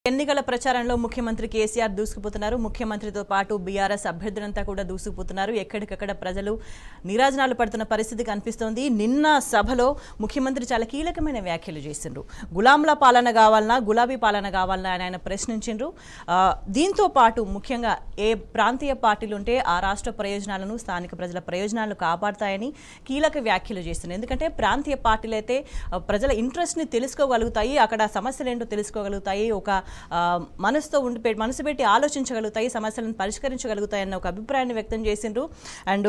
ఎన్నికల ప్రచారంలో ముఖ్యమంత్రి కేసీఆర్ దూసుకుపోతున్నారు ముఖ్యమంత్రితో పాటు బీఆర్ఎస్ అభ్యర్థులంతా కూడా దూసుకుపోతున్నారు ఎక్కడికక్కడ ప్రజలు నీరాజనాలు పడుతున్న పరిస్థితి కనిపిస్తోంది నిన్న సభలో ముఖ్యమంత్రి చాలా కీలకమైన వ్యాఖ్యలు చేసిండ్రు గులాంల పాలన కావాలన్నా గులాబీ పాలన కావాలన్నా అని ఆయన ప్రశ్నించిండ్రు ఆ, దీంతో పాటు ముఖ్యంగా ఏ ప్రాంతీయ పార్టీలు ఉంటే ఆ రాష్ట్ర ప్రయోజనాలను స్థానిక ప్రజల ప్రయోజనాలను కాపాడతాయని కీలక వ్యాఖ్యలు చేస్తున్నారు ఎందుకంటే ప్రాంతీయ పార్టీలు అయితే ఆ, ప్రజల ఇంట్రెస్ట్ని తెలుసుకోగలుగుతాయి అక్కడ సమస్యలు ఏంటో తెలుసుకోగలుగుతాయి ఒక ఆ, మనసుతో ఉండి పె- మనసు పెట్టి ఆలోచించగలుగుతాయి సమస్యలను పరిష్కరించగలుగుతాయి అన్న ఒక అభిప్రాయాన్ని వ్యక్తం చేసిండ్రు అండ్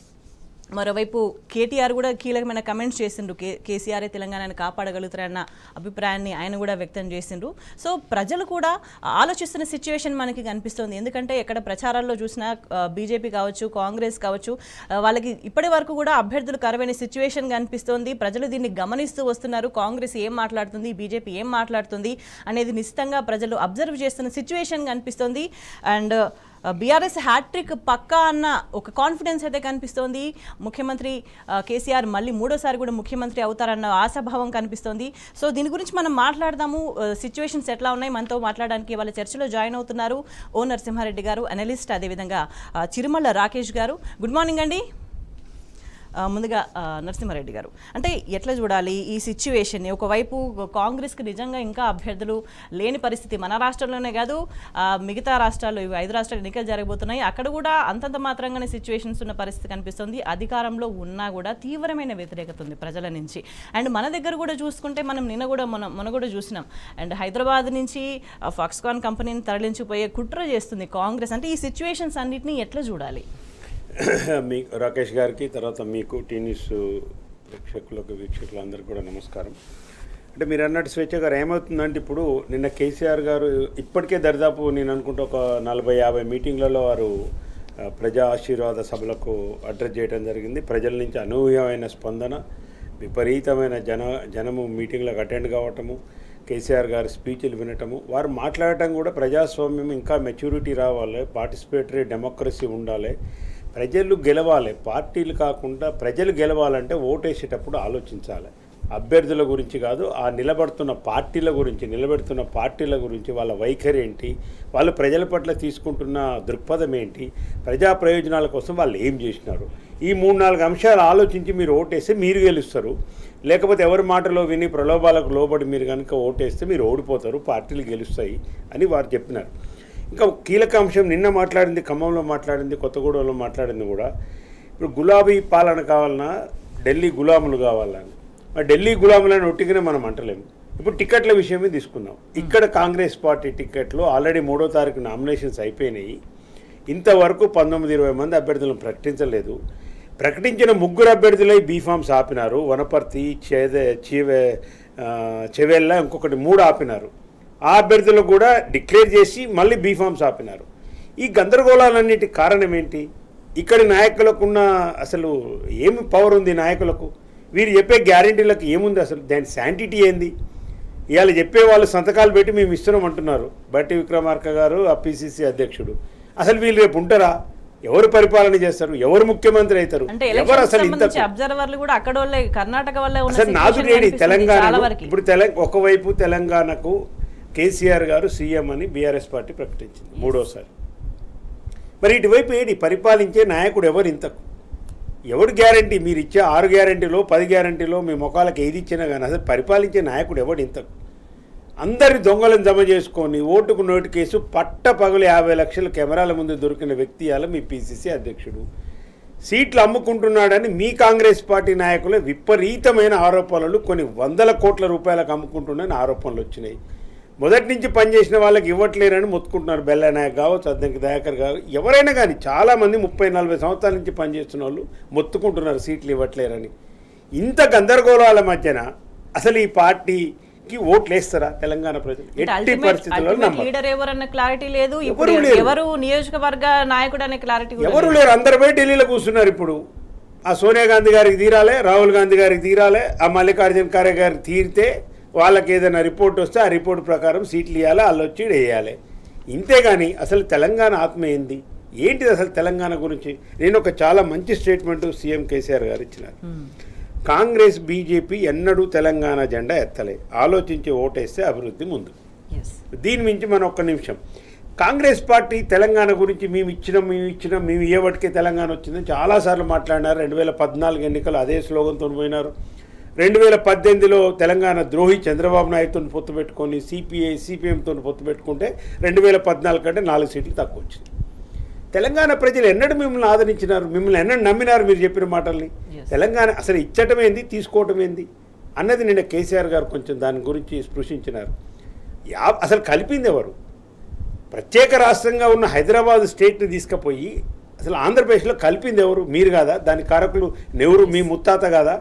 మరోవైపు కేటీఆర్ కూడా కీలకమైన కమెంట్స్ చేసిండ్రు కే కేసీఆర్ తెలంగాణను కాపాడగలుగుతారన్న అభిప్రాయాన్ని ఆయన కూడా వ్యక్తం చేసిండ్రు సో ప్రజలు కూడా ఆలోచిస్తున్న సిచ్యువేషన్ మనకి కనిపిస్తుంది ఎందుకంటే ఎక్కడ ప్రచారాల్లో చూసినా బీజేపీ కావచ్చు కాంగ్రెస్ కావచ్చు ఆ, వాళ్ళకి ఇప్పటి వరకు కూడా అభ్యర్థులు కరువైన సిచ్యువేషన్ కనిపిస్తోంది ప్రజలు దీన్ని గమనిస్తూ వస్తున్నారు కాంగ్రెస్ ఏం మాట్లాడుతుంది బీజేపీ ఏం మాట్లాడుతుంది అనేది నిశ్చితంగా ప్రజలు అబ్జర్వ్ చేస్తున్న సిచ్యువేషన్ కనిపిస్తుంది అండ్ బీఆర్ఎస్ హ్యాట్రిక్ పక్కా అన్న ఒక కాన్ఫిడెన్స్ అయితే కనిపిస్తోంది ముఖ్యమంత్రి ఆ, కేసీఆర్ మళ్ళీ మూడోసారి కూడా ముఖ్యమంత్రి అవుతారన్న ఆశాభావం కనిపిస్తోంది సో దీని గురించి మనం మాట్లాడదాము సిచ్యువేషన్స్ ఎట్లా ఉన్నాయి మనతో మాట్లాడడానికి వాళ్ళ చర్చలో జాయిన్ అవుతున్నారు ఓ నరసింహారెడ్డి గారు అనలిస్ట్ అదేవిధంగా ఆ, చిరుమల రాకేష్ గారు గుడ్ మార్నింగ్ అండి ఆ, ముందుగా ఆ, నరసింహారెడ్డి గారు అంటే ఎట్లా చూడాలి ఈ సిచ్యువేషన్ని ఒకవైపు కాంగ్రెస్కి నిజంగా ఇంకా అభ్యర్థులు లేని పరిస్థితి మన రాష్ట్రంలోనే కాదు ఆ, మిగతా రాష్ట్రాలు ఇవి ఐదు రాష్ట్రాలు ఎన్నికలు జరగబోతున్నాయి అక్కడ కూడా అంతంత మాత్రంగానే సిచ్యువేషన్స్ ఉన్న పరిస్థితి కనిపిస్తుంది అధికారంలో ఉన్నా కూడా తీవ్రమైన వ్యతిరేకత ఉంది ప్రజల నుంచి అండ్ మన దగ్గర కూడా చూసుకుంటే మనం నిన్న కూడా మనం మొన్న కూడా చూసినాం అండ్ హైదరాబాద్ నుంచి ఆ, ఫాక్స్కాన్ కంపెనీని తరలించిపోయే కుట్ర చేస్తుంది కాంగ్రెస్ అంటే ఈ సిచ్యువేషన్స్ అన్నిటిని ఎట్లా చూడాలి మీ రాకేష్ గారికి తర్వాత మీకు టీ న్యూస్ ప్రేక్షకులకు వీక్షకులందరికీ కూడా నమస్కారం అంటే మీరు అన్నట్టు స్వేచ్ఛ గారు ఏమవుతుందంటే ఇప్పుడు నిన్న కేసీఆర్ గారు ఇప్పటికే దరిదాపు నేను అనుకుంటే ఒక నలభై యాభై మీటింగ్లలో వారు ఆ, ప్రజా ఆశీర్వాద సభలకు అడ్రస్ చేయడం జరిగింది ప్రజల నుంచి అనూహ్యమైన స్పందన విపరీతమైన జన జనము మీటింగ్లకు అటెండ్ కావటము కేసీఆర్ గారి స్పీచ్లు వినటము వారు మాట్లాడటం కూడా ప్రజాస్వామ్యం ఇంకా మెచ్యూరిటీ రావాలి పార్టిసిపేటరీ డెమోక్రసీ ఉండాలి ప్రజలు గెలవాలి పార్టీలు కాకుండా ప్రజలు గెలవాలంటే ఓటేసేటప్పుడు ఆలోచించాలి అభ్యర్థుల గురించి కాదు ఆ నిలబడుతున్న పార్టీల గురించి నిలబెడుతున్న పార్టీల గురించి వాళ్ళ వైఖరి ఏంటి వాళ్ళు ప్రజల పట్ల తీసుకుంటున్న దృక్పథం ఏంటి ప్రజా ప్రయోజనాల కోసం వాళ్ళు ఏం చేసినారు ఈ మూడు నాలుగు అంశాలు ఆలోచించి మీరు ఓటేస్తే మీరు గెలుస్తారు లేకపోతే ఎవరి మాటలో విని ప్రలోభాలకు లోబడి మీరు కనుక ఓటేస్తే మీరు ఓడిపోతారు పార్టీలు గెలుస్తాయి అని వారు చెప్పినారు ఇంకా కీలక అంశం నిన్న మాట్లాడింది ఖమ్మంలో మాట్లాడింది కొత్తగూడెంలో మాట్లాడింది కూడా ఇప్పుడు గులాబీ పాలన కావాలన్నా ఢిల్లీ గులాములు కావాలని మరి ఢిల్లీ గులాములని ఒట్టిగానే మనం అంటలేము ఇప్పుడు టికెట్ల విషయమే తీసుకుందాం ఇక్కడ కాంగ్రెస్ పార్టీ టికెట్లు ఆల్రెడీ మూడో తారీఖు నామినేషన్స్ అయిపోయినాయి ఇంతవరకు పంతొమ్మిది ఇరవై మంది అభ్యర్థులను ప్రకటించలేదు ప్రకటించిన ముగ్గురు అభ్యర్థులై బీఫామ్స్ ఆపినారు వనపర్తి చేదే చీవే ఆ, చెవెళ్ళ ఇంకొకటి మూడు ఆపినారు ఆ అభ్యర్థులకు కూడా డిక్లేర్ చేసి మళ్ళీ బీఫామ్స్ ఆపినారు ఈ గందరగోళాలన్నిటి కారణం ఏంటి ఇక్కడి నాయకులకున్న అసలు ఏమి పవర్ ఉంది నాయకులకు వీరు చెప్పే గ్యారంటీలకు ఏముంది అసలు దాని శాంటిటీ ఏంది ఇవాళ చెప్పే వాళ్ళు సంతకాలు పెట్టి మేము ఇస్తున్నాం అంటున్నారు బట్టి విక్రమార్క గారు ఆ పిసిసి అధ్యక్షుడు అసలు వీళ్ళు రేపు ఉంటారా ఎవరు పరిపాలన చేస్తారు ఎవరు ముఖ్యమంత్రి అవుతారు అంటే ఎవరు ఎలక్షన్ అసలు ఇంత సంబంధించి అబ్జర్వర్లు కూడా అక్కడ వాళ్ళే కర్ణాటక వల్లే ఉన్న అసలు నాదు situation లేని కనిపిస్తుంది చాలా తెలంగాణ వరకు ఇప్పుడు తెలంగాణ ఒకవైపు తెలంగాణకు కేసీఆర్ గారు సీఎం అని బీఆర్ఎస్ పార్టీ ప్రకటించింది మూడోసారి మరి ఇటువైపు ఏంటి పరిపాలించే నాయకుడు ఎవరు ఇంతకు ఎవడు గ్యారంటీ మీరు ఇచ్చే ఆరు గ్యారంటీలో పది గ్యారంటీలో మీ ముఖాలకు ఏది ఇచ్చినా కానీ అసలు పరిపాలించే నాయకుడు ఎవడు ఇంతకు అందరి దొంగలను జమ చేసుకొని ఓటుకు నోటు కేసు పట్ట పగులు యాభై లక్షల కెమెరాల ముందు దొరికిన వ్యక్తి అలా మీ పిసిసి అధ్యక్షుడు సీట్లు అమ్ముకుంటున్నాడని మీ కాంగ్రెస్ పార్టీ నాయకులు విపరీతమైన ఆరోపణలు కొన్ని వందల కోట్ల రూపాయలకు అమ్ముకుంటున్నాయని ఆరోపణలు వచ్చినాయి మొదటి నుంచి పనిచేసిన వాళ్ళకి ఇవ్వట్లేరని మొత్తుకుంటున్నారు బెల్ల నాయక్ కావచ్చు అద్దెకి దయాకర్ కావచ్చు ఎవరైనా కానీ చాలామంది ముప్పై నలభై సంవత్సరాల నుంచి పనిచేస్తున్న వాళ్ళు మొత్తుకుంటున్నారు సీట్లు ఇవ్వట్లేరని ఇంత గందరగోళాల మధ్యన అసలు ఈ పార్టీకి ఓట్లు వేస్తారా తెలంగాణ ప్రజలు ఎట్టి పరిస్థితుల్లో నమ్మరు లీడర్ ఎవరన్న క్లారిటీ లేదు ఇప్పుడు ఎవరు లేరు. ఎవరు నియోజకవర్గ నాయకుడు అనే క్లారిటీ కూడా ఎవరు లేరు అందరు పోయి ఢిల్లీలో కూర్చున్నారు ఇప్పుడు ఆ సోనియా గాంధీ గారికి తీరాలి రాహుల్ గాంధీ గారికి తీరాలి ఆ మల్లికార్జున ఖార్గే గారికి తీరితే వాళ్ళకి ఏదైనా రిపోర్ట్ వస్తే ఆ రిపోర్ట్ ప్రకారం సీట్లు ఇవ్వాలి వాళ్ళు వచ్చి వేయాలి ఇంతేగాని అసలు తెలంగాణ ఆత్మ ఏంది ఏంటిది అసలు తెలంగాణ గురించి నేను ఒక చాలా మంచి స్టేట్మెంట్ సీఎం కేసీఆర్ గారు ఇచ్చినారు కాంగ్రెస్ బీజేపీ ఎన్నడూ తెలంగాణ జెండా ఎత్తలే ఆలోచించి ఓటేస్తే అభివృద్ధి ముందు ఎస్ దీని మించి మనం ఒక్క నిమిషం కాంగ్రెస్ పార్టీ తెలంగాణ గురించి మేము ఇచ్చినాం మేము ఇచ్చినాం మేము ఏ వాటికే తెలంగాణ వచ్చిందని చాలాసార్లు మాట్లాడినారు రెండు వేల పద్నాలుగు ఎన్నికలు అదే స్లోగన్తో పోయినారు రెండు వేల పద్దెనిమిదిలో తెలంగాణ ద్రోహి చంద్రబాబు నాయుడుతో పొత్తు పెట్టుకొని సిపిఐ సిపిఎంతో పొత్తు పెట్టుకుంటే రెండు వేల పద్నాలుగు కంటే నాలుగు సీట్లు తక్కువ వచ్చింది తెలంగాణ ప్రజలు ఎన్నడూ మిమ్మల్ని ఆదరించినారు మిమ్మల్ని ఎన్నడూ నమ్మినారు మీరు చెప్పిన మాటల్ని Yes. తెలంగాణ అసలు ఇచ్చటం ఏంది తీసుకోవటం ఏంది అన్నది నిన్న కేసీఆర్ గారు కొంచెం దాని గురించి స్పృశించినారు యా అసలు కలిపింది ఎవరు ప్రత్యేక రాష్ట్రంగా ఉన్న హైదరాబాద్ స్టేట్ని తీసుకుపోయి అసలు ఆంధ్రప్రదేశ్లో కలిపింది ఎవరు మీరు కాదా దాని కారకులు నెవరు మీ ముత్తాత కాదా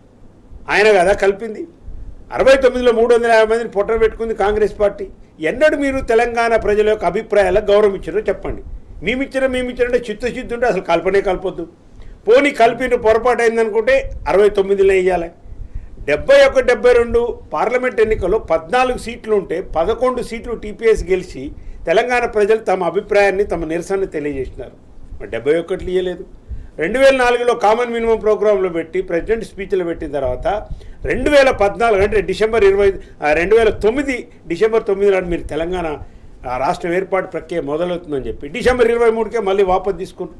ఆయన కదా కలిపింది అరవై తొమ్మిదిలో మూడు వందల యాభై మందిని పొట్టన పెట్టుకుంది కాంగ్రెస్ పార్టీ ఎన్నడూ మీరు తెలంగాణ ప్రజల యొక్క అభిప్రాయాలకు గౌరవం ఇచ్చారో చెప్పండి మేమిచ్చిన మేమిచ్చారంటే చిత్తశుద్ధి ఉంటే అసలు కల్పనే కలపొద్దు పోనీ కలిపిన పొరపాటు అయిందనుకుంటే అరవై తొమ్మిదిలో వేయాలి డెబ్బై ఒకటి డెబ్బై రెండు పార్లమెంట్ ఎన్నికల్లో పద్నాలుగు సీట్లు ఉంటే పదకొండు సీట్లు టీపీఎస్ గెలిచి తెలంగాణ ప్రజలు తమ అభిప్రాయాన్ని తమ నిరసనని తెలియజేసినారు మరి డెబ్బై ఒకటి ఇయ్యలేదు రెండు వేల నాలుగులో కామన్ మినిమం ప్రోగ్రాంలో పెట్టి ప్రెసిడెంట్ స్పీచ్లు పెట్టిన తర్వాత రెండు వేల పద్నాలుగు అంటే డిసెంబర్ ఇరవై రెండు వేల తొమ్మిది డిసెంబర్ తొమ్మిది నాడు మీరు తెలంగాణ ఆ, రాష్ట్రం ఏర్పాటు ప్రక్రియ మొదలవుతుందని చెప్పి డిసెంబర్ ఇరవై మూడుకే మళ్ళీ వాపసు తీసుకున్నారు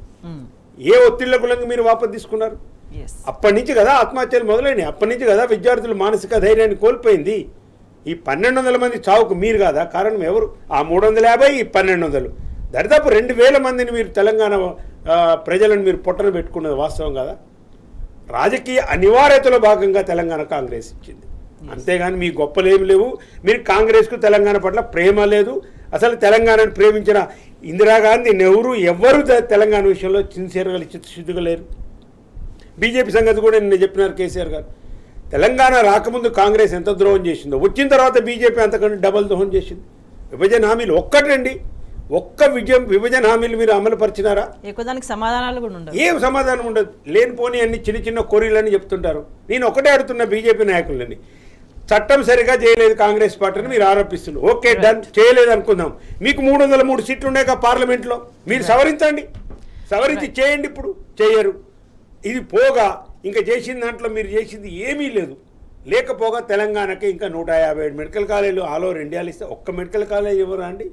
ఏ ఒత్తిళ్ల గులంగా మీరు వాపసు తీసుకున్నారు ఎస్ అప్పటి నుంచి కదా ఆత్మహత్యలు మొదలైనవి అప్పటి నుంచి కదా విద్యార్థులు మానసిక ధైర్యాన్ని కోల్పోయింది ఈ పన్నెండు వందల మంది చావుకు మీరు కాదా కారణం ఎవరు ఆ మూడు వందల యాభై ఈ పన్నెండు వందలు దరిదాపు రెండు వేల మందిని మీరు తెలంగాణ ఆ, ప్రజలను మీరు పొట్టన పెట్టుకున్నది వాస్తవం కదా రాజకీయ అనివార్యతలో భాగంగా తెలంగాణ కాంగ్రెస్ ఇచ్చింది అంతేగాని మీ గొప్పలేమి లేవు మీరు కాంగ్రెస్కు తెలంగాణ పట్ల ప్రేమ లేదు అసలు తెలంగాణను ప్రేమించిన ఇందిరాగాంధీ నెహ్రూ ఎవ్వరూ తె- తెలంగాణ విషయంలో సిన్సియర్గా చిత్తశుద్ధిగా లేరు బీజేపీ సంగతి కూడా నిన్న చెప్పినారు కేసీఆర్ గారు తెలంగాణ రాకముందు కాంగ్రెస్ ఎంత ద్రోహం చేసిందో వచ్చిన తర్వాత బీజేపీ అంతకంటే డబల్ ద్రోహం చేసింది విభజన హామీలు ఒక్కటండి ఒక్క విజయం విభజన హామీలు మీరు అమలు పరిచినారా ఎక్కువ దానికి సమాధానాలు కూడా ఉండవు ఏం సమాధానం ఉండదు లేనిపోని అన్ని చిన్న చిన్న కోరిలని చెప్తుంటారు నేను ఒకటే అడుగుతున్న బీజేపీ నాయకులని చట్టం సరిగా చేయలేదు కాంగ్రెస్ పార్టీని మీరు ఆరోపిస్తున్నారు ఓకే డన్ చేయలేదు అనుకుందాం మీకు మూడు వందల మూడు సీట్లు ఉన్నాయి పార్లమెంట్లో మీరు సవరించండి సవరించి చేయండి ఇప్పుడు చేయరు ఇది పోగా ఇంకా చేసిన దాంట్లో మీరు చేసింది ఏమీ లేదు లేకపోగా తెలంగాణకి ఇంకా నూట యాభై ఏడు మెడికల్ కాలేజీలు ఆల్ ఓవర్ ఇండియాలో ఇస్తే ఒక్క మెడికల్ కాలేజ్ ఇవ్వరా అండి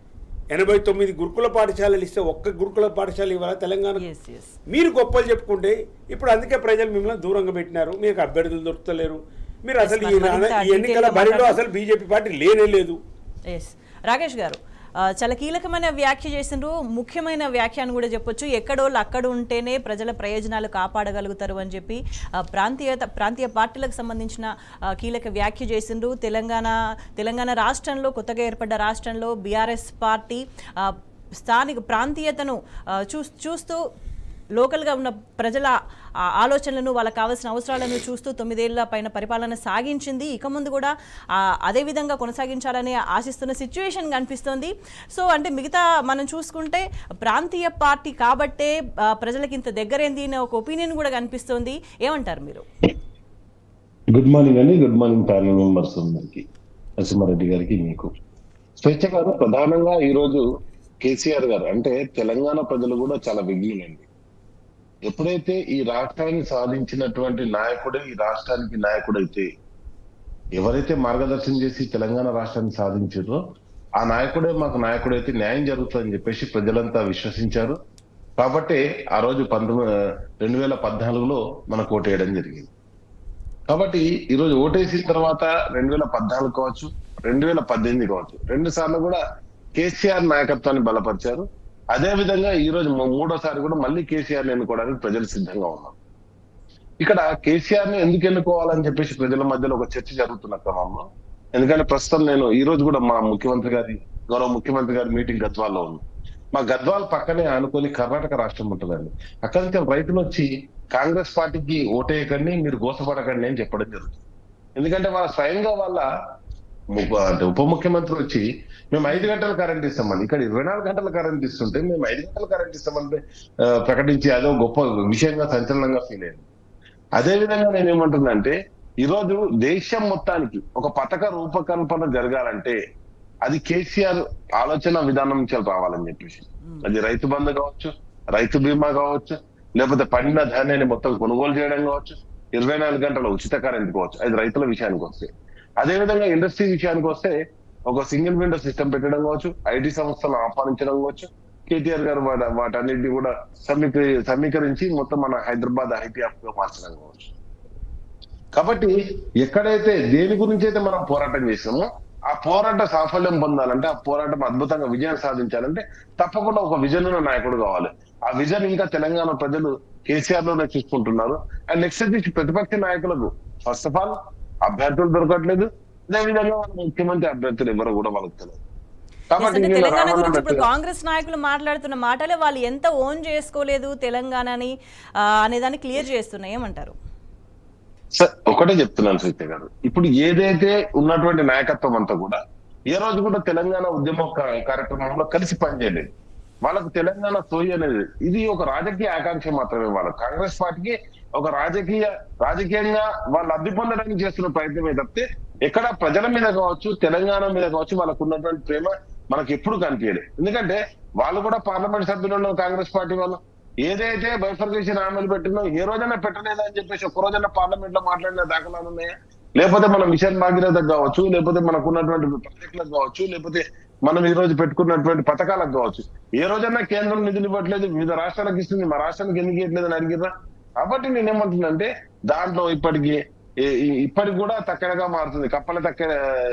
ఎనభై తొమ్మిది గురుకుల పాఠశాలలు ఇస్తే ఒక్క గురుకుల పాఠశాల ఇవ్వాలా తెలంగాణ ఎస్ ఎస్ మీరు గొప్పలు చెప్పుకుంటే ఇప్పుడు అందుకే ప్రజలు మిమ్మల్ని దూరంగా పెట్టినారు మీకు అభ్యర్థులు దొరుకుతలేరు మీరు అసలు ఈ మనం మరింత ఈ ఎన్నికల detail గా బరిలో మాట్లాడదాం. అసలు బీజేపీ పార్టీ లేనే లేదు ఎస్ రాకేష్ గారు ఆ, చాలా కీలకమైన వ్యాఖ్య చేసిండ్రు ముఖ్యమైన వ్యాఖ్య అని కూడా చెప్పొచ్చు ఎక్కడోళ్ళు అక్కడ ఉంటేనే ప్రజల ప్రయోజనాలు కాపాడగలుగుతారు అని చెప్పి ఆ, ప్రాంతీయత ప్రాంతీయ పార్టీలకు సంబంధించిన ఆ, కీలక వ్యాఖ్య చేసిండ్రు తెలంగాణ తెలంగాణ రాష్ట్రంలో కొత్తగా ఏర్పడ్డ రాష్ట్రంలో బీఆర్ఎస్ పార్టీ ఆ, స్థానిక ప్రాంతీయతను ఆ, చూ చూస్తూ లోకల్గా ఉన్న ప్రజల ఆ ఆలోచనలను వాళ్ళకి కావాల్సిన అవసరాలను చూస్తూ తొమ్మిదేళ్ల పైన పరిపాలన సాగించింది ఇక ముందు కూడా ఆ, అదే విధంగా కొనసాగించాలని ఆశిస్తున్న సిచ్యువేషన్ కనిపిస్తోంది సో అంటే మిగతా మనం చూసుకుంటే ప్రాంతీయ పార్టీ కాబట్టే ఆ, ప్రజలకి ఇంత దగ్గరైంది అనే ఒక ఒపీనియన్ కూడా కనిపిస్తోంది ఏమంటారు మీరు గుడ్ మార్నింగ్ అండి గుడ్ మార్నింగ్ ప్యానల్ మెంబర్స్ అందరికి నరసింహారెడ్డి గారికి మీకు స్వేచ్ఛ గారు ప్రధానంగా ఈ రోజు కేసీఆర్ గారు అంటే తెలంగాణ ప్రజలు కూడా చాలా విఘ్నులండి ఎప్పుడైతే ఈ రాష్ట్రాన్ని సాధించినటువంటి నాయకుడే ఈ రాష్ట్రానికి నాయకుడైతే ఎవరైతే మార్గదర్శనం చేసి తెలంగాణ రాష్ట్రాన్ని సాధించారో ఆ నాయకుడే మాకు నాయకుడైతే న్యాయం జరుగుతుందని చెప్పేసి ప్రజలంతా విశ్వసించారు కాబట్టి ఆ రోజు పంతొమ్మిది రెండు వేల పద్నాలుగులో మనకు ఓటేయడం జరిగింది కాబట్టి ఈరోజు ఓటేసిన తర్వాత రెండు వేల పద్నాలుగు కావచ్చు రెండు వేల పద్దెనిమిది కావచ్చు రెండు సార్లు కూడా కేసీఆర్ నాయకత్వాన్ని బలపరిచారు అదే విధంగా ఈ రోజు మూ- మూడోసారి కూడా మళ్ళీ కేసీఆర్ ఎన్నుకోవడానికి ప్రజలు సిద్ధంగా ఉన్నారు ఇక్కడ కేసీఆర్ ని ఎందుకు ఎన్నుకోవాలని చెప్పేసి ప్రజల మధ్యలో ఒక చర్చ జరుగుతున్న క్రమంలో ఎందుకంటే ప్రస్తుతం నేను ఈ రోజు కూడా మా ముఖ్యమంత్రి గారి గౌరవ ముఖ్యమంత్రి గారి మీటింగ్ గద్వాల్లో ఉంది మా గద్వాల్ పక్కనే ఆనుకొని కర్ణాటక రాష్ట్రం ఉంటుందండి అక్కడి నుంచి రైతులు వచ్చి కాంగ్రెస్ పార్టీకి ఓటేయకండి మీరు గోసపడకండి అని చెప్పడం జరుగుతుంది ఎందుకంటే వాళ్ళ స్వయంగా వాళ్ళ ము- అంటే ఉప ముఖ్యమంత్రి వచ్చి మేము ఐదు గంటల కరెంట్ ఇస్తామని ఇక్కడ ఇరవై నాలుగు గంటల కరెంట్ ఇస్తుంటే మేము ఐదు గంటల కరెంట్ ఇస్తామంటే ఆ, ప్రకటించి అదో గొప్ప విషయంగా సంచలనంగా ఫీల్ అయింది అదే విధంగా నేను ఏమంటున్నానంటే ఈరోజు దేశం మొత్తానికి ఒక పథక రూపకల్పన జరగాలంటే అది కేసీఆర్ ఆలోచన విధానం నుంచి రావాలని చెప్పేసి అది రైతు బంధు కావచ్చు రైతు బీమా కావచ్చు లేకపోతే పండిన ధాన్యాన్ని మొత్తం కొనుగోలు చేయడం కావచ్చు ఇరవై నాలుగు గంటల ఉచిత కరెంట్ కావచ్చు అది రైతుల విషయానికి వస్తే అదే విధంగా ఇండస్ట్రీ విషయానికి వస్తే ఒక సింగిల్ విండో సిస్టమ్ పెట్టడం కావచ్చు ఐటీ సంస్థలను ఆహ్వానించడం కావచ్చు కేటీఆర్ గారు వాట వాటన్నిటిని కూడా సమీకరి సమీకరించి మొత్తం మన హైదరాబాద్ ఐటీ యాప్ గా మార్చడం కావచ్చు కాబట్టి ఎక్కడైతే దేని గురించి అయితే మనం పోరాటం చేసామో ఆ పోరాట సాఫల్యం పొందాలంటే ఆ పోరాటం అద్భుతంగా విజయం సాధించాలంటే తప్పకుండా ఒక విజన్ ఉన్న నాయకుడు కావాలి ఆ విజన్ ఇంకా తెలంగాణ ప్రజలు కేసీఆర్ లోనే చూసుకుంటున్నారు అండ్ నెక్స్ట్ వచ్చి ప్రతిపక్ష నాయకులకు ఫస్ట్ ఆఫ్ ఆల్ అభ్యర్థులు దొరకట్లేదు అదేవిధంగా వాళ్ళ ముఖ్యమంత్రి అభ్యర్థులు ఎవరు కూడా వాళ్ళకి తెలియదు Yes, కాబట్టి అంటే వీళ్ళ తెలంగాణ రామన్న గురించి ఇప్పుడు అన్నట్టుగా- కాంగ్రెస్ నాయకులు మాట్లాడుతున్న మాటలే వాళ్ళు ఎంత ఓన్ చేసుకోలేదు తెలంగాణని ఆ, అనేదాన్ని క్లియర్ చేస్తున్నాయి ఏమంటారు సార్ ఒకటే చెప్తున్నాను సీత గారు ఇప్పుడు ఏదైతే ఉన్నటువంటి నాయకత్వం అంతా కూడా ఏ రోజు కూడా తెలంగాణ ఉద్యమ కా- కార్యక్రమంలో కలిసి పనిచేయలేదు వాళ్ళకు తెలంగాణ సోయి అనేది ఇది ఒక రాజకీయ ఆకాంక్ష మాత్రమే వాళ్ళ కాంగ్రెస్ పార్టీకి ఒక రాజకీయ రాజకీయంగా వాళ్ళు లబ్ధి పొందడానికి చేస్తున్న ప్రయత్నమే తప్పితే ఎక్కడ ప్రజల మీద కావచ్చు తెలంగాణ మీద కావచ్చు వాళ్ళకు ఉన్నటువంటి ప్రేమ మనకి ఎప్పుడు కనిపించలేదు ఎందుకంటే వాళ్ళు కూడా పార్లమెంట్ సభ్యులు ఉన్నారు కాంగ్రెస్ పార్టీ వాళ్ళు ఏదైతే బైఫర్కేషన్ హామీలు పెట్టినో ఏ రోజైనా పెట్టలేదని చెప్పేసి ఒక రోజైనా పార్లమెంట్ లో మాట్లాడిన దాఖలాలు ఉన్నాయా లేకపోతే మన మిషన్ భాగీరథకు కావచ్చు లేకపోతే మనకు ఉన్నటువంటి ప్రాజెక్టులకు కావచ్చు లేకపోతే మనం ఈ రోజు పెట్టుకున్నటువంటి పథకాలకు కావచ్చు ఏ రోజైనా కేంద్రం నిధులు ఇవ్వట్లేదు వివిధ రాష్ట్రాలకు ఇస్తుంది మా రాష్ట్రానికి ఎందుకు ఇవ్వట్లేదు అని అడిగిరా కాబట్టి నేనేమంటున్నానంటే దాంట్లో ఇప్పటికి ఈ- ఈ- ఇప్పటికి కూడా తక్కడగా మారుతుంది కప్పల తక్కెడ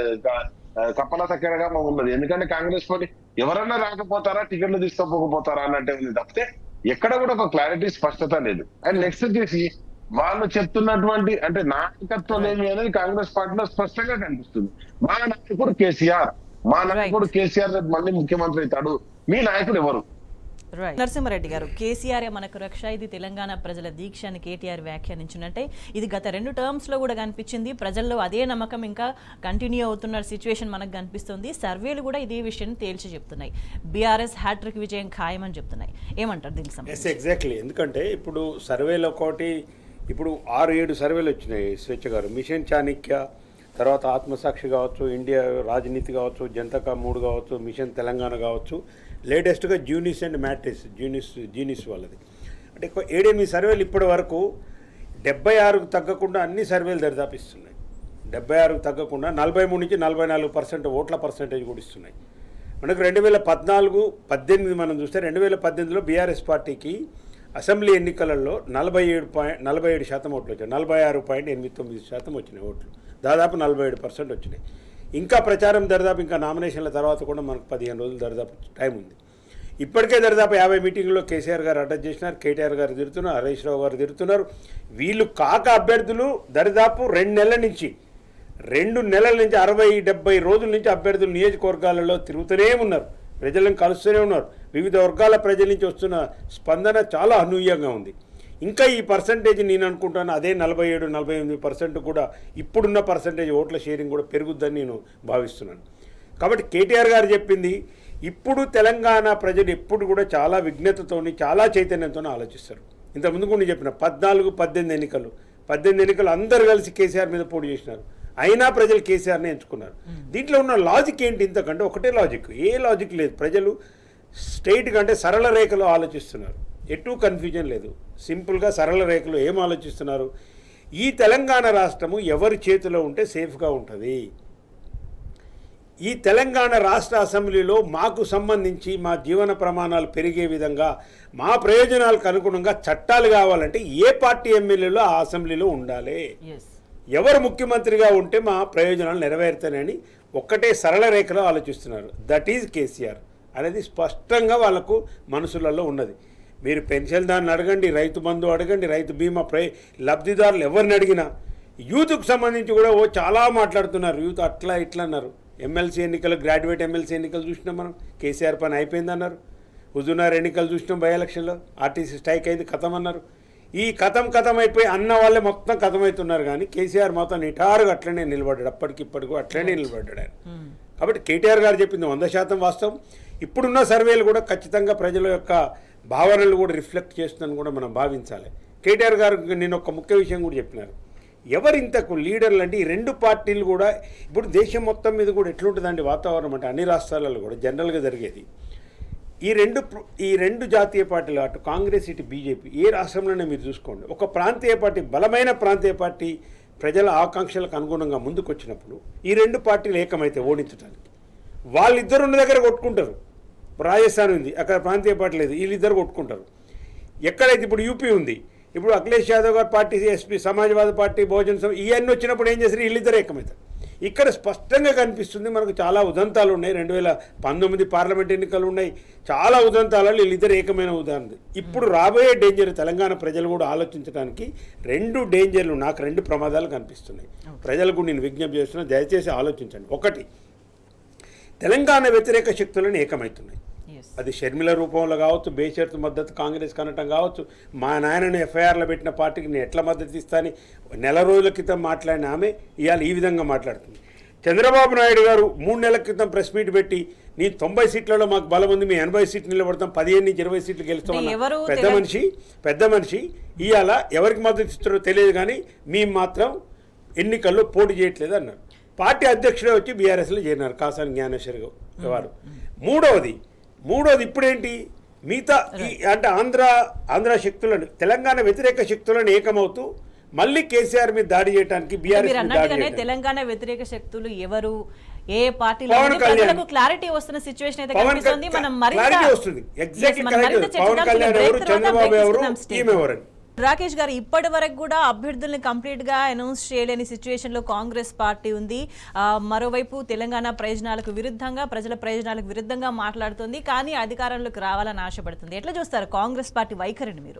కప్పల తక్కెడగా ఉన్నది ఎందుకంటే కాంగ్రెస్ పార్టీ ఎవరన్నా రాకపోతారా టికెట్లు తీసుకోకపోతారా అన్నట్టే ఉంది తప్పితే ఎక్కడ కూడా ఒక క్లారిటీ స్పష్టత లేదు అండ్ నెక్స్ట్ వచ్చేసి వాళ్ళు చెప్తున్నటువంటి అంటే నాయకత్వం ఏమి అనేది కాంగ్రెస్ పార్టీలో స్పష్టంగా కనిపిస్తుంది మా నాయకుడు కేసీఆర్ మా నాయకుడు కేసీఆర్ రేపు మళ్ళీ ముఖ్యమంత్రి అవుతాడు మీ నాయకుడు ఎవరు రైట్ నరసింహారెడ్డి గారు కేసీఆర్ మనకు రక్ష ఇది తెలంగాణ ప్రజల దీక్ష అని కేటీఆర్ వ్యాఖ్యానించినట్టే ఇది గత రెండు టర్మ్స్ లో కూడా కనిపించింది ప్రజల్లో అదే నమ్మకం ఇంకా కంటిన్యూ అవుతున్న సిచ్యువేషన్ మనకు కనిపిస్తుంది సర్వేలు కూడా ఇదే విషయాన్ని తేల్చి చెప్తున్నాయి బీఆర్ఎస్ హ్యాట్రిక్ విజయం ఖాయమని చెప్తున్నాయి ఏమంటారు దీనికి సంబంధించి ఎస్ ఎగ్జాక్ట్లీ ఎందుకంటే ఇప్పుడు సర్వేలో ఒకటి ఇప్పుడు ఆరు ఏడు సర్వేలు వచ్చినాయి స్వేచ్ఛ గారు మిషన్ చాణిక్య తర్వాత ఆత్మసాక్షి కావచ్చు ఇండియా రాజనీతి కావచ్చు జనతకా మూడు కావచ్చు మిషన్ తెలంగాణ కావచ్చు లేటెస్ట్గా జూనిస్ అండ్ మ్యాట్రిస్ జూనిస్ జీనిస్ వాళ్ళది అంటే ఎక్కువ ఏడెనిమిది సర్వేలు ఇప్పటి వరకు డెబ్బై ఆరుకు తగ్గకుండా అన్ని సర్వేలు దరిదాపిస్తున్నాయి డెబ్బై ఆరుకు తగ్గకుండా నలభై మూడు నుంచి నలభై నాలుగు పర్సెంట్ ఓట్ల పర్సెంటేజ్ కూడా ఇస్తున్నాయి మనకు రెండు వేల పద్నాలుగు పద్దెనిమిది మనం చూస్తే రెండు వేల పద్దెనిమిదిలో బీఆర్ఎస్ పార్టీకి అసెంబ్లీ ఎన్నికలలో నలభై ఏడు పాయింట్ నలభై ఏడు శాతం ఓట్లు వచ్చాయి నలభై ఆరు పాయింట్ ఎనిమిది తొమ్మిది శాతం వచ్చినాయి ఓట్లు దాదాపు నలభై ఏడు పర్సెంట్ వచ్చినాయి ఇంకా ప్రచారం దరిదాపు ఇంకా నామినేషన్ల తర్వాత కూడా మనకు పదిహేను రోజులు దరిదాపు టైం ఉంది ఇప్పటికే దరిదాపు యాభై మీటింగ్లో కేసీఆర్ గారు అటాచ్ చేసినారు కేటీఆర్ గారు తిరుగుతున్నారు హరీష్ రావు గారు తిరుగుతున్నారు వీళ్ళు కాక అభ్యర్థులు దరిదాపు రెండు నెలల నుంచి రెండు నెలల నుంచి అరవై డెబ్బై రోజుల నుంచి అభ్యర్థులు నియోజకవర్గాలలో తిరుగుతూనే ఉన్నారు ప్రజలను కలుస్తూనే ఉన్నారు వివిధ వర్గాల ప్రజల నుంచి వస్తున్న స్పందన చాలా అనూహ్యంగా ఉంది ఇంకా ఈ పర్సంటేజ్ నేను అనుకుంటాను అదే నలభై ఏడు నలభై ఎనిమిది పర్సెంట్ కూడా ఇప్పుడున్న పర్సంటేజ్ ఓట్ల షేరింగ్ కూడా పెరుగుద్దని నేను భావిస్తున్నాను కాబట్టి కేటీఆర్ గారు చెప్పింది ఇప్పుడు తెలంగాణ ప్రజలు ఎప్పుడు కూడా చాలా విఘ్నతతోని చాలా చైతన్యంతో ఆలోచిస్తారు ఇంతకుముందు కూడా నేను చెప్పిన పద్నాలుగు పద్దెనిమిది ఎన్నికలు పద్దెనిమిది ఎన్నికలు అందరూ కలిసి కేసీఆర్ మీద పోటీ చేసినారు అయినా ప్రజలు కేసీఆర్ని ఎంచుకున్నారు దీంట్లో ఉన్న లాజిక్ ఏంటి ఇంతకంటే ఒకటే లాజిక్ ఏ లాజిక్ లేదు ప్రజలు స్ట్రైట్గా అంటే సరళ రేఖలో ఆలోచిస్తున్నారు ఎటు కన్ఫ్యూజన్ లేదు సింపుల్గా సరళ రేఖలో ఏం ఆలోచిస్తున్నారు ఈ తెలంగాణ రాష్ట్రము ఎవరి చేతిలో ఉంటే సేఫ్గా ఉంటుంది ఈ తెలంగాణ రాష్ట్ర అసెంబ్లీలో మాకు సంబంధించి మా జీవన ప్రమాణాలు పెరిగే విధంగా మా ప్రయోజనాలకు అనుగుణంగా చట్టాలు కావాలంటే ఏ పార్టీ ఎమ్మెల్యేలు ఆ అసెంబ్లీలో ఉండాలి ఎస్ ఎవరు ముఖ్యమంత్రిగా ఉంటే మా ప్రయోజనాలు నెరవేరుతాయని ఒక్కటే సరళ రేఖలో ఆలోచిస్తున్నారు దట్ ఈజ్ కేసీఆర్ అనేది స్పష్టంగా వాళ్ళకు మనసులలో ఉన్నది మీరు పెన్షన్ దాన్ని అడగండి రైతు బంధు అడగండి రైతు బీమా ప్రై లబ్ధిదారులు ఎవరిని అడిగినా యూత్కు సంబంధించి కూడా ఓ చాలా మాట్లాడుతున్నారు యూత్ అట్లా ఇట్లా అన్నారు ఎమ్మెల్సీ ఎన్నికలు గ్రాడ్యుయేట్ ఎమ్మెల్సీ ఎన్నికలు చూసినాం మనం కేసీఆర్ పని అయిపోయిందన్నారు హుజూర్నగర్ ఎన్నికలు చూసినాం బై ఎలక్షన్లో ఆర్టీసీ స్ట్రైక్ అయింది కథం అన్నారు ఈ కథం కథం అయిపోయి అన్న వాళ్ళే మొత్తం కథం అవుతున్నారు కానీ కేసీఆర్ మాత్రం నిటారుగా అట్లనే నిలబడ్డాడు అప్పటికిప్పటికూ అట్లనే నిలబడ్డాడు ఆయన కాబట్టి కేటీఆర్ గారు చెప్పింది వంద శాతం వాస్తవం ఇప్పుడున్న సర్వేలు కూడా ఖచ్చితంగా ప్రజల యొక్క భావనలు కూడా రిఫ్లెక్ట్ చేస్తుందని కూడా మనం భావించాలి కేటీఆర్ గారు నేను ఒక ముఖ్య విషయం కూడా చెప్పినారు ఎవరింతకు లీడర్లు అంటే ఈ రెండు పార్టీలు కూడా ఇప్పుడు దేశం మొత్తం మీద కూడా ఎట్లుంటుందండి వాతావరణం అంటే అన్ని రాష్ట్రాలలో కూడా జనరల్గా జరిగేది ఈ రెండు ప్ర- ఈ రెండు జాతీయ పార్టీలు అటు కాంగ్రెస్ ఇటు బీజేపీ ఏ రాష్ట్రంలోనే మీరు చూసుకోండి ఒక ప్రాంతీయ పార్టీ బలమైన ప్రాంతీయ పార్టీ ప్రజల ఆకాంక్షలకు అనుగుణంగా ముందుకు వచ్చినప్పుడు ఈ రెండు పార్టీలు ఏకమైతే ఓడించడానికి వాళ్ళిద్దరు ఉన్న దగ్గర కొట్టుకుంటారు రాజస్థాన్ ఉంది అక్కడ ప్రాంతీయ పార్టీ లేదు వీళ్ళిద్దరు కొట్టుకుంటారు ఎక్కడైతే ఇప్పుడు యూపీ ఉంది ఇప్పుడు అఖిలేష్ యాదవ్ గారి party SP Samajwadi party Bahujan Samaj ఇవన్నీ వచ్చినప్పుడు ఏం చేస్తారు వీళ్ళిద్దరు ఏకమవుతారు ఇక్కడ స్పష్టంగా కనిపిస్తుంది మనకు చాలా ఉదంతాలు ఉన్నాయి రెండు వేల పంతొమ్మిది పార్లమెంట్ ఎన్నికలు ఉన్నాయి చాలా ఉదంతాలలో వీళ్ళిద్దరు ఏకమైన ఉదాహరణ ఇప్పుడు రాబోయే డేంజర్ తెలంగాణ ప్రజలు కూడా ఆలోచించడానికి రెండు డేంజర్లు నాకు రెండు ప్రమాదాలు కనిపిస్తున్నాయి ప్రజలకు నేను విజ్ఞప్తి చేస్తున్నా దయచేసి ఆలోచించండి ఒకటి తెలంగాణ వ్యతిరేక శక్తులను ఏకమవుతున్నాయి ఎస్ అది షర్మిల రూపంలో కావచ్చు బేషరతు మద్దతు కాంగ్రెస్ కనటం కావచ్చు మా నాయనను ఎఫ్ఐఆర్లో పెట్టిన పార్టీకి నేను ఎట్లా మద్దతు ఇస్తాని నెల రోజుల క్రితం మాట్లాడిన ఆమె ఇవాళ ఈ విధంగా మాట్లాడుతుంది చంద్రబాబు నాయుడు గారు మూడు నెలల క్రితం ప్రెస్ మీట్ పెట్టి నీ తొంభై సీట్లలో మాకు బలం ఉంది మీ ఎనభై సీట్లు నిలబడతాం పదిహేను నుంచి ఇరవై సీట్లు గెలుస్తాం అంటే ఎవరు పెద్ద తెలం- మనిషి పెద్ద మనిషి ఇవాళ ఎవరికి మద్దతు ఇస్తారో తెలియదు కానీ మేము మాత్రం ఎన్నికల్లో పోటీ చేయట్లేదు అన్నారు పార్టీ అధ్యక్షుడే వచ్చి బీఆర్ఎస్లో చేరినారు కాసాని జ్ఞానేశ్వర్ గారు మూడవది మూడవది ఇప్పుడేంటి మిగతా ఈ అంటే ఆంధ్ర ఆంధ్ర శక్తులను తెలంగాణ వ్యతిరేక శక్తులను ఏకమవుతూ మళ్ళీ కేసీఆర్ మీద దాడి చేయడానికి బీఆర్ఎస్ మీరు మీద దాడి అన్నట్టుగానే చేయడానికి తెలంగాణ వ్యతిరేక శక్తులు ఎవరు ఏ పార్టీలో పవన్ ఉంది, కళ్యాణ్. ప్రజలకు క్లారిటీ వస్తున్న సిచ్యువేషన్ అయితే పవన్ కనిపిస్తుంది కళ్యాణ్ మనం మరింత క్లారిటీ వస్తుంది ఎగ్జాక్ట్లీ Yes, మనం కరెక్ట్ మరింత పవన్ చర్చిద్దాం. కళ్యాణ్ చిన్న ఎవరు break తర్వాత చంద్రబాబు break ఎవరు తీసుకుందాం stay. ఈమె ఎవరని రాకేష్ గారు ఇప్పటి వరకు కూడా అభ్యర్థుల్ని కంప్లీట్ గా అనౌన్స్ చేయలేని సిచ్యువేషన్ లో కాంగ్రెస్ పార్టీ ఉంది ఆ, మరోవైపు తెలంగాణ ప్రయోజనాలకు విరుద్ధంగా ప్రజల ప్రయోజనాలకు విరుద్ధంగా మాట్లాడుతుంది కానీ అధికారంలోకి రావాలని ఆశపడుతుంది ఎట్లా చూస్తారు కాంగ్రెస్ పార్టీ వైఖరిని మీరు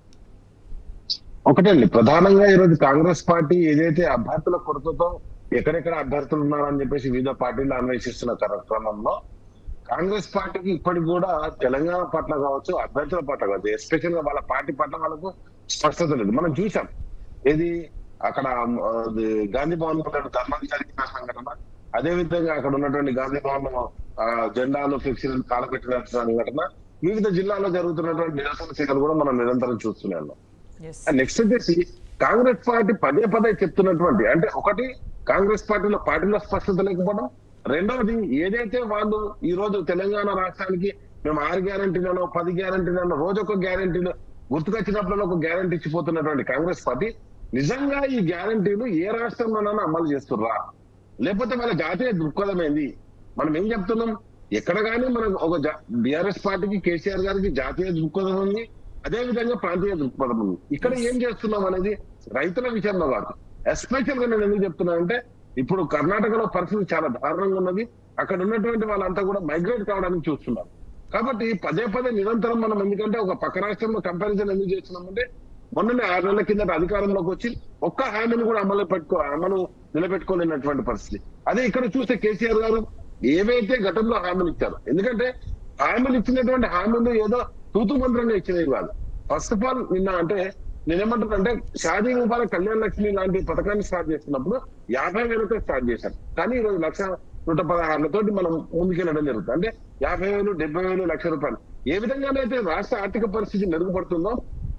ఒకటండి ప్రధానంగా ఈరోజు కాంగ్రెస్ పార్టీ ఏదైతే అభ్యర్థుల కొరతతో ఎక్కడెక్కడ అభ్యర్థులు ఉన్నారని చెప్పేసి వివిధ పార్టీలు అన్వేషిస్తున్న క్ర- క్రమంలో కాంగ్రెస్ పార్టీకి ఇప్పటికి కూడా తెలంగాణ పట్ల కావచ్చు అభ్యర్థుల పట్ల కావచ్చు ఎస్పెషల్ గా వాళ్ళ పార్టీ పట్ల వాళ్ళకు స్పష్టత లేదు మనం చూసాం ఏది అక్కడ ఆ, అది గాంధీ భవన్ లో ధర్నాలు జరిగిన సంఘటన అదే విధంగా అక్కడ ఉన్నటువంటి గాంధీ భవన్ లో, ఆ, జెండాలు ఫ్లెక్సీలు కాలపెట్టిన సంఘటన వివిధ జిల్లాల్లో జరుగుతున్నటువంటి నిరసన శిఖలు కూడా మనం నిరంతరం చూస్తూనే ఉన్నాం ఎస్ నెక్స్ట్ వచ్చేసి కాంగ్రెస్ పార్టీ పదే పదే చెప్తున్నటువంటి అంటే ఒకటి కాంగ్రెస్ పార్టీలో పార్టీలో స్పష్టత లేకపోవడం రెండవది ఏదైతే వాళ్ళు ఈ రోజు తెలంగాణ రాష్ట్రానికి మేము ఆరు గ్యారంటీలను పది గ్యారంటీలను రోజు ఒక గ్యారంటీలు గుర్తుకొచ్చినప్పుడు ఒక గ్యారంటీ ఇచ్చిపోతున్నటువంటి కాంగ్రెస్ పార్టీ నిజంగా ఈ గ్యారంటీలు ఏ రాష్ట్రంలోనైనా అమలు చేస్తుర్రా లేకపోతే మన జాతీయ దృక్పథం ఏంది మనం ఏం చెప్తున్నాం ఎక్కడ కానీ మనం ఒక బిఆర్ఎస్ పార్టీకి కేసీఆర్ గారికి జాతీయ దృక్పథం ఉంది అదే విధంగా ప్రాంతీయ దృక్పథం ఉంది ఇక్కడ ఏం చేస్తున్నాం అనేది రైతుల విషయంలో కాదు ఎస్పెషల్ గా నేను ఎందుకు చెప్తున్నానంటే ఇప్పుడు కర్ణాటకలో పరిస్థితి చాలా దారుణంగా ఉన్నది అక్కడ ఉన్నటువంటి వాళ్ళంతా కూడా మైగ్రేట్ కావడానికి చూస్తున్నారు కాబట్టి పదే పదే నిరంతరం మనం ఎందుకంటే ఒక పక్క రాష్ట్రంలో కంపారిజన్ ఎందుకు చేస్తున్నామంటే మొన్ననే ఆరు నెలల కిందట అధికారంలోకి వచ్చి ఒక్క హామీని కూడా అమలు పెట్టుకో అమలు నిలబెట్టుకోలేనటువంటి పరిస్థితి అదే ఇక్కడ చూస్తే కేసీఆర్ గారు ఏవైతే గతంలో హామీలు ఇచ్చారు ఎందుకంటే హామీలు ఇచ్చినటువంటి హామీలు ఏదో తూతు మంత్రంగా ఇచ్చినవి కాదు ఫస్ట్ ఆఫ్ ఆల్ నిన్న అంటే నేనేమంటున్నా అంటే షాదీ ముబారక్ కళ్యాణ లక్ష్మి లాంటి పథకాన్ని స్టార్ట్ చేస్తున్నప్పుడు యాభై వేలతో స్టార్ట్ చేశారు కానీ ఈ రోజు లక్ష నూట పదహారులతోటి మనం ముందుకెళ్ళడం జరుగుతుంది అంటే యాభై వేలు డెబ్బై వేలు లక్ష రూపాయలు ఏ విధంగానైతే రాష్ట్ర ఆర్థిక పరిస్థితి మెరుగుపడుతుందో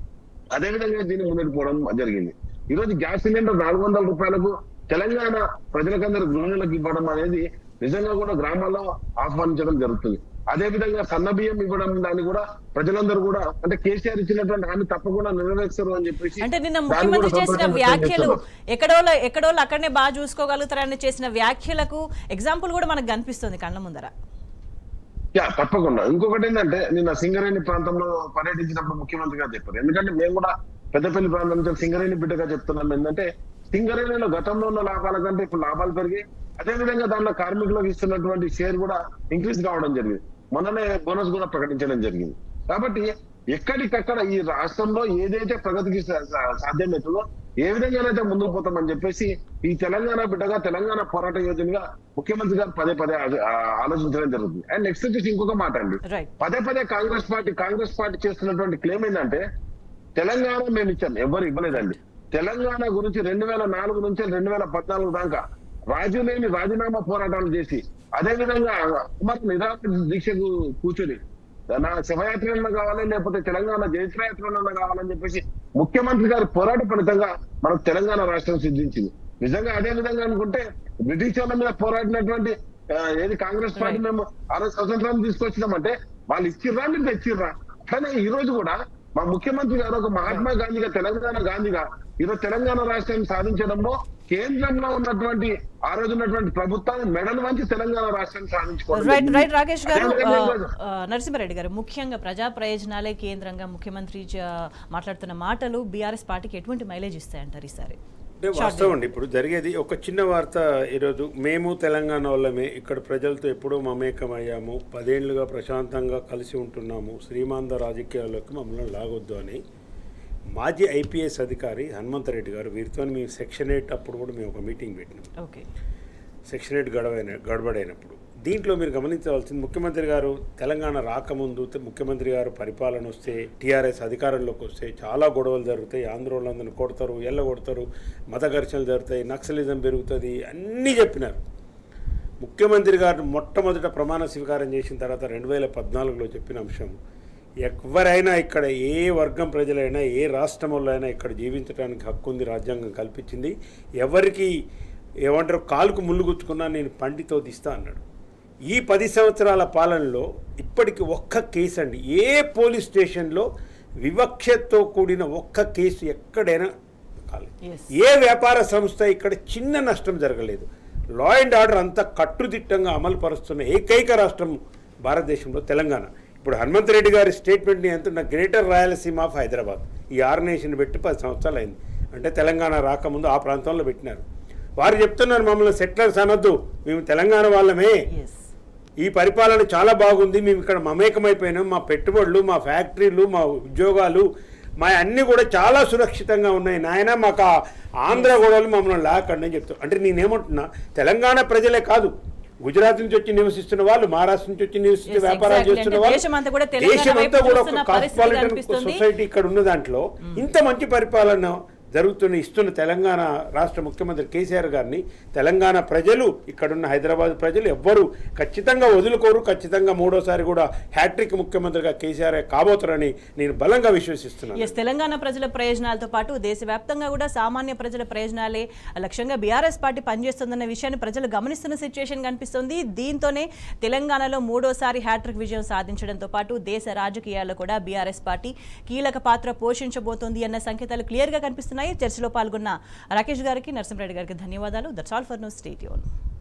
అదే విధంగా దీన్ని ముందుకు పోవడం జరిగింది ఈ రోజు గ్యాస్ సిలిండర్ నాలుగు వందల రూపాయలకు తెలంగాణ ప్రజలకందరూ గృహిణులకు ఇవ్వడం అనేది నిజంగా కూడా గ్రామాల్లో ఆహ్వానించడం జరుగుతుంది అదే విధంగా సన్న బియ్యం ఇవ్వడం దాన్ని కూడా ప్రజలందరూ కూడా అంటే కేసీఆర్ ఇచ్చినటువంటి హామీ తప్పకుండా నెరవేర్స్తారు అని చెప్పేసి అంటే నిన్న దాన్ని కూడా ముఖ్యమంత్రి చేసిన సంతోషంగా వ్యాఖ్యలు చేస్తున్నారు. ఎక్కడోళ్ళు ఎక్కడోళ్ళు అక్కడనే బాగా చూసుకోగలుగుతారని చేసిన వ్యాఖ్యలకు ఎగ్జాంపుల్ కూడా మనకు కనిపిస్తుంది కళ్ళ ముందర యా తప్పకుండా ఇంకొకటి ఏంటంటే నిన్న సింగరేణి ప్రాంతంలో పర్యటించినప్పుడు ముఖ్యమంత్రి గారు చెప్పారు ఎందుకంటే మేము కూడా పెద్దపల్లి ప్రాంతం నుంచి సింగరేణి బిడ్డగా చెప్తున్నాం ఏంటంటే సింగరేణిలో గతంలో ఉన్న లాభాల కంటే ఇప్పుడు లాభాలు పెరిగి అదే విధంగా దాంట్లో కార్మికులకు ఇస్తున్నటువంటి షేర్ కూడా ఇంక్రీజ్ కావడం జరిగింది మొన్ననే బోనస్ కూడా ప్రకటించడం జరిగింది కాబట్టి ఎక్కడికక్కడ ఈ రాష్ట్రంలో ఏదైతే ప్రగతికి సా- సా- సాధ్యమవుతుందో ఏ విధంగానైతే ముందుకు పోతామని చెప్పేసి ఈ తెలంగాణ బిడ్డగా తెలంగాణ పోరాట యోజనగా ముఖ్యమంత్రి గారు పదే పదే ఆ- ఆ- ఆలోచించడం జరుగుతుంది అండ్ నెక్స్ట్ వచ్చేసి ఇంకొక మాట అండి రైట్ పదే పదే కాంగ్రెస్ పార్టీ కాంగ్రెస్ పార్టీ చేస్తున్నటువంటి క్లెయిమ్ ఏంటంటే తెలంగాణ మేము ఇచ్చాం ఎవరు ఇవ్వలేదండి తెలంగాణ గురించి రెండు వేల నాలుగు నుంచి రెండు వేల పద్నాలుగు దాకా రాజు లేని రాజీనామా పోరాటాలు చేసి అదే విధంగా మరి నిరాహార దీక్షకు కూర్చొని నా శివయాత్రలన్నా కావాలి లేకపోతే తెలంగాణ జయత్రయాత్రలన్నా కావాలని చెప్పేసి ముఖ్యమంత్రి గారి పోరాట ఫలితంగా మనకు తెలంగాణ రాష్ట్రం సిద్ధించింది నిజంగా అదే విధంగా అనుకుంటే బ్రిటిష్ వాళ్ళ మీద పోరాడినటువంటి ఆ, ఏది కాంగ్రెస్ పార్టీ మేము ఆ రోజు స్వతంత్రాన్ని తీసుకొచ్చినామంటే వాళ్ళు ఇచ్చిర్రా మీరు తెచ్చిర్రా అట్లనే ఈ రోజు కూడా మా ముఖ్యమంత్రి గారు ఒక మహాత్మా గాంధీగా తెలంగాణ గాంధీగా ఈరోజు తెలంగాణ రాష్ట్రాన్ని సాధించడంలో కేంద్రంలో ఉన్నటువంటి ఆ రోజు ఉన్నటువంటి ప్రభుత్వాన్ని మెడలు వంచి తెలంగాణ రాష్ట్రాన్ని సాధించుకోవడం రైట్ జరిగింది. రైట్ రాకేష్ గారు అదేవిధంగా ఆ, ఈరోజు ఆ, నరసింహారెడ్డి గారు ముఖ్యంగా ప్రజా ప్రయోజనాలే కేంద్రంగా ముఖ్యమంత్రి చ- మాట్లాడుతున్న మాటలు బీఆర్ఎస్ పార్టీకి ఎటువంటి మైలేజ్ ఇస్తాయంటారు ఈసారి అంటే వాస్తవం అండి ఇప్పుడు జరిగేది ఒక చిన్న వార్త ఈరోజు మేము తెలంగాణ వాళ్ళమే ఇక్కడ ప్రజలతో ఎప్పుడూ మమేకమయ్యాము పదేళ్లుగా ప్రశాంతంగా కలిసి ఉంటున్నాము శ్రీమాంద రాజకీయాల్లోకి మమ్మల్ని లాగొద్దు అని మాజీ ఐపీఎస్ అధికారి హనుమంతరెడ్డి గారు వీరితో మేము సెక్షన్ ఎయిట్ అప్పుడు కూడా మేము ఒక మీటింగ్ పెట్టినాం ఓకే సెక్షన్ ఎయిట్ గడవైన గడబడైనప్పుడు దీంట్లో మీరు గమనించవలసింది ముఖ్యమంత్రి గారు తెలంగాణ రాకముందు తె- ముఖ్యమంత్రి గారు పరిపాలన వస్తే టీఆర్ఎస్ అధికారంలోకి వస్తే చాలా గొడవలు జరుగుతాయి ఆంధ్రోళ్ళందరిని కొడతారు ఎల్ల కొడతారు మత ఘర్షణలు జరుగుతాయి నక్సలిజం పెరుగుతుంది అన్నీ చెప్పినారు ముఖ్యమంత్రి గారు మొట్టమొదట ప్రమాణ స్వీకారం చేసిన తర్వాత రెండు వేల పద్నాలుగులో చెప్పిన అంశం ఎవరైనా ఇక్కడ ఏ వర్గం ప్రజలైనా ఏ రాష్ట్రంలో అయినా ఇక్కడ జీవించడానికి హక్కు ఉంది రాజ్యాంగం కల్పించింది ఎవరికి ఏమంటారు కాలుకు ముళ్ళు గుచ్చుకున్నా నేను పండితో తీస్తా అన్నాడు ఈ పది సంవత్సరాల పాలనలో ఇప్పటికి ఒక్క కేసు అండి ఏ పోలీస్ స్టేషన్లో వివక్షతో కూడిన ఒక్క కేసు ఎక్కడైనా కాలేదు Yes. ఏ వ్యాపార సంస్థ ఇక్కడ చిన్న నష్టం జరగలేదు లా అండ్ ఆర్డర్ అంతా కట్టుదిట్టంగా అమలు పరుస్తున్న ఏకైక రాష్ట్రం భారతదేశంలో తెలంగాణ ఇప్పుడు హనుమంతరెడ్డి గారి స్టేట్మెంట్ని ఎంత గ్రేటర్ రాయలసీమ ఆఫ్ హైదరాబాద్ ఈ ఆర్గనైజేషన్ పెట్టి పది సంవత్సరాలు అయింది అంటే తెలంగాణ రాకముందు ఆ ప్రాంతంలో పెట్టినారు వారు చెప్తున్నారు మమ్మల్ని సెటిలర్స్ అనొద్దు మేము తెలంగాణ వాళ్ళమే ఎస్ ఈ పరిపాలన చాలా బాగుంది మేము ఇక్కడ మమేకమైపోయినాం మా పెట్టుబడులు మా ఫ్యాక్టరీలు మా ఉద్యోగాలు మా అన్నీ కూడా చాలా సురక్షితంగా ఉన్నాయి నాయన మాకు ఆ ఆంధ్ర గొడవలు మమ్మల్ని లాకండి అని చెప్తాం అంటే నేనేమంటున్నా తెలంగాణ ప్రజలే కాదు గుజరాత్ నుంచి వచ్చి నివసిస్తున్న వాళ్ళు మహారాష్ట్ర నుంచి వచ్చి నివసించి Yes, వ్యాపారాలు exactly. చేస్తున్న అంటే వాళ్ళు దేశమంతా కూడా తెలంగాణ దేశమంతా వైపు కూడా చూస్తున్న ఒక పరిస్థితి కాస్మోపాలిటన్ కనిపిస్తుంది. సొసైటీ ఇక్కడ ఉన్న దాంట్లో ఇంత మంచి పరిపాలన జరుగుతున్న ఇస్తున్న తెలంగాణ రాష్ట్ర ముఖ్యమంత్రి కేసీఆర్ గారిని తెలంగాణ ప్రజలు ఇక్కడున్న హైదరాబాద్ ప్రజలు ఎవ్వరూ ఖచ్చితంగా వదులుకోరు ఖచ్చితంగా మూడోసారి కూడా హ్యాట్రిక్ ముఖ్యమంత్రిగా కేసీఆర్ కాబోతారని నేను బలంగా విశ్వసిస్తున్నాను ఎస్ తెలంగాణ ప్రజల ప్రయోజనాలతో పాటు దేశవ్యాప్తంగా కూడా సామాన్య ప్రజల ప్రయోజనాలే లక్ష్యంగా బీఆర్ఎస్ పార్టీ పనిచేస్తుందన్న విషయాన్ని ప్రజలు గమనిస్తున్న సిచ్యువేషన్ కనిపిస్తుంది దీంతోనే తెలంగాణలో మూడోసారి హ్యాట్రిక్ విజయం సాధించడంతో పాటు దేశ రాజకీయాల్లో కూడా బీఆర్ఎస్ పార్టీ కీలక పాత్ర పోషించబోతోంది అన్న సంకేతాలు క్లియర్గా కనిపిస్తున్నాయి చర్చలో పాల్గొన్న రాకేష్ గారికి నరసింహరెడ్డి గారికి ధన్యవాదాలు that's all for now stay యూన్